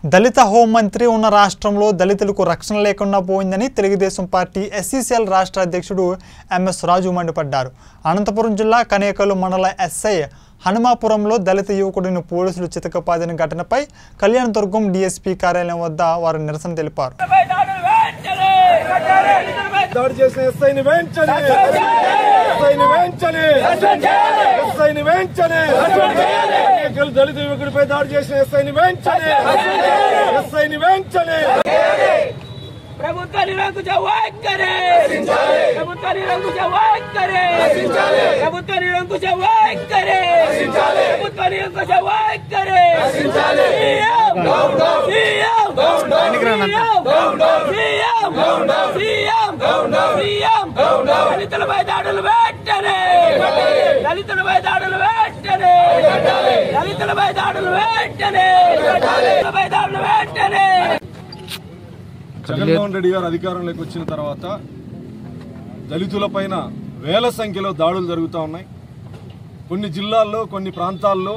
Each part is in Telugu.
దళిత హోంమంత్రి ఉన్న రాష్ట్రంలో దళితులకు రక్షణ లేకుండా పోయిందని తెలుగుదేశం పార్టీ ఎస్సీసీఎల్ రాష్ట్ర అధ్యక్షుడు ఎంఎస్ రాజు మండిపడ్డారు అనంతపురం జిల్లా కనేకలు మండల ఎస్ఐ హనుమాపురంలో దళిత యువకుడిని పోలీసులు చితకపాదిన ఘటనపై కళ్యాణదుర్గం డీఎస్పీ కార్యాలయం వద్ద వారు నిరసన తెలిపారు దాడి చేసిన ఎస్ఐని వెంటనే ఎస్ఐని వెంటనే ఎస్ఐని వెంటనే అనేకలు దళిత యువకుడిపై దాడి చేసిన ఎస్ఐని వెంటనే ఎస్ఐని వెంటనే ప్రభుత్వ నిరంకుశ వైఖరి ప్రభుత్వ నిరంకుశ వైఖరి ప్రభుత్వ నిరంకుశ వైఖరి ప్రభుత్వ నిరంకుశ వైఖరి CM CM CM CM CM దళితులపై దాడులు వెంటనే దళితులపై దాడులు వెంటనే దళితులపై దాడులు వెంటనే దళితులపై దాడులు వెంటనే జగన్మోహన్ రెడ్డి గారు అధికారంలోకి వచ్చిన తర్వాత దళితుల పైన వేల సంఖ్యలో దాడులు జరుగుతూ ఉన్నాయి కొన్ని జిల్లాల్లో కొన్ని ప్రాంతాల్లో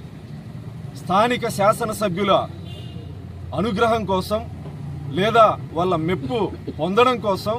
స్థానిక శాసనసభ్యుల అనుగ్రహం కోసం లేదా వాళ్ళ మెప్పు పొందడం కోసం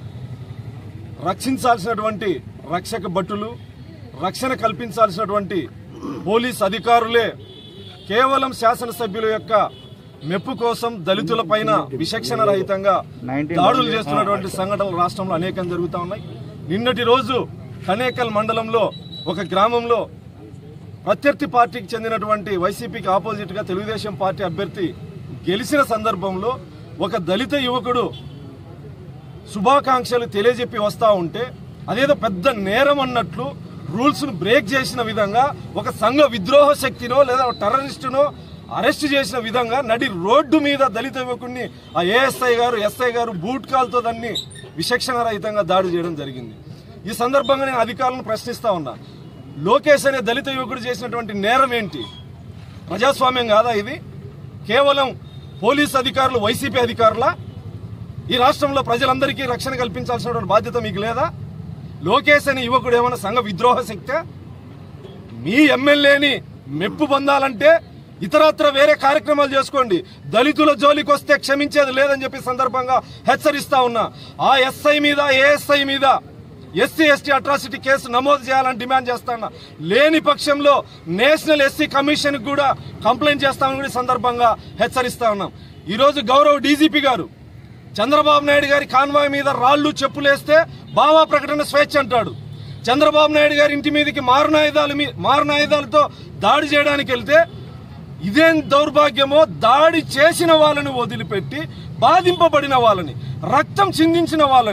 రక్షించాల్సినటువంటి రక్షక భటులు రక్షణ కల్పించాల్సినటువంటి పోలీస్ అధికారులే కేవలం శాసనసభ్యుల యొక్క మెప్పు కోసం దళితుల పైన విచక్షణ రహితంగా దాడులు చేస్తున్నటువంటి సంఘటనలు రాష్ట్రంలో అనేకం జరుగుతూ ఉన్నాయి నిన్నటి రోజు కనేకల్ మండలంలో ఒక గ్రామంలో ప్రత్యర్థి పార్టీకి చెందినటువంటి వైసీపీకి ఆపోజిట్ గా తెలుగుదేశం పార్టీ అభ్యర్థి గెలిచిన సందర్భంలో ఒక దళిత యువకుడు శుభాకాంక్షలు తెలియజెప్పి వస్తా ఉంటే అదేదో పెద్ద నేరం అన్నట్లు రూల్స్ ను బ్రేక్ చేసిన విధంగా ఒక సంఘ విద్రోహ శక్తినో లేదా టెర్రరిస్టునో అరెస్ట్ చేసిన విధంగా నడి రోడ్డు మీద దళిత యువకుడిని ఆ ఏఎస్ఐ గారు ఎస్ఐ గారు బూట్ కాల్తో దాన్ని విచక్షణ రహితంగా దాడి చేయడం జరిగింది ఈ సందర్భంగా నేను అధికారులను ప్రశ్నిస్తా ఉన్నా లోకేష్ అనే దళిత యువకుడు చేసినటువంటి నేరం ఏంటి ప్రజాస్వామ్యం కాదా ఇది కేవలం పోలీస్ అధికారులు వైసీపీ అధికారులా ఈ రాష్ట్రంలో ప్రజలందరికీ రక్షణ కల్పించాల్సినటువంటి బాధ్యత మీకు లేదా లోకేష్ అనే యువకుడు ఏమైనా సంఘ విద్రోహ శక్తే మీ ఎమ్మెల్యేని మెప్పు పొందాలంటే ఇతరత్ర వేరే కార్యక్రమాలు చేసుకోండి దళితుల జోలికి వస్తే క్షమించేది లేదని చెప్పి సందర్భంగా హెచ్చరిస్తా ఉన్నా ఆ ఎస్ఐ మీద ఏఎస్ఐ మీద ఎస్సీ ఎస్టీ అట్రాసిటీ కేసు నమోదు చేయాలని డిమాండ్ చేస్తాను లేని పక్షంలో నేషనల్ ఎస్సీ కమిషన్ కూడా కంప్లైంట్ చేస్తామని కూడా ఈ సందర్భంగా హెచ్చరిస్తా ఉన్నాం ఈ రోజు గౌరవ్ డీజీపీ గారు చంద్రబాబు నాయుడు గారి కాన్వాయ్ మీద రాళ్లు చెప్పులేస్తే బావా ప్రకటన స్వేచ్ఛ అంటాడు చంద్రబాబు నాయుడు గారి ఇంటి మీదకి మారణాయుధాలు మీ- మారణాయుధాలతో దాడి చేయడానికి వెళ్తే ఇదేం దౌర్భాగ్యమో దాడి చేసిన వాళ్ళని వదిలిపెట్టి బాధింపబడిన వాళ్ళని రక్తం చిందించిన వాళ్ళని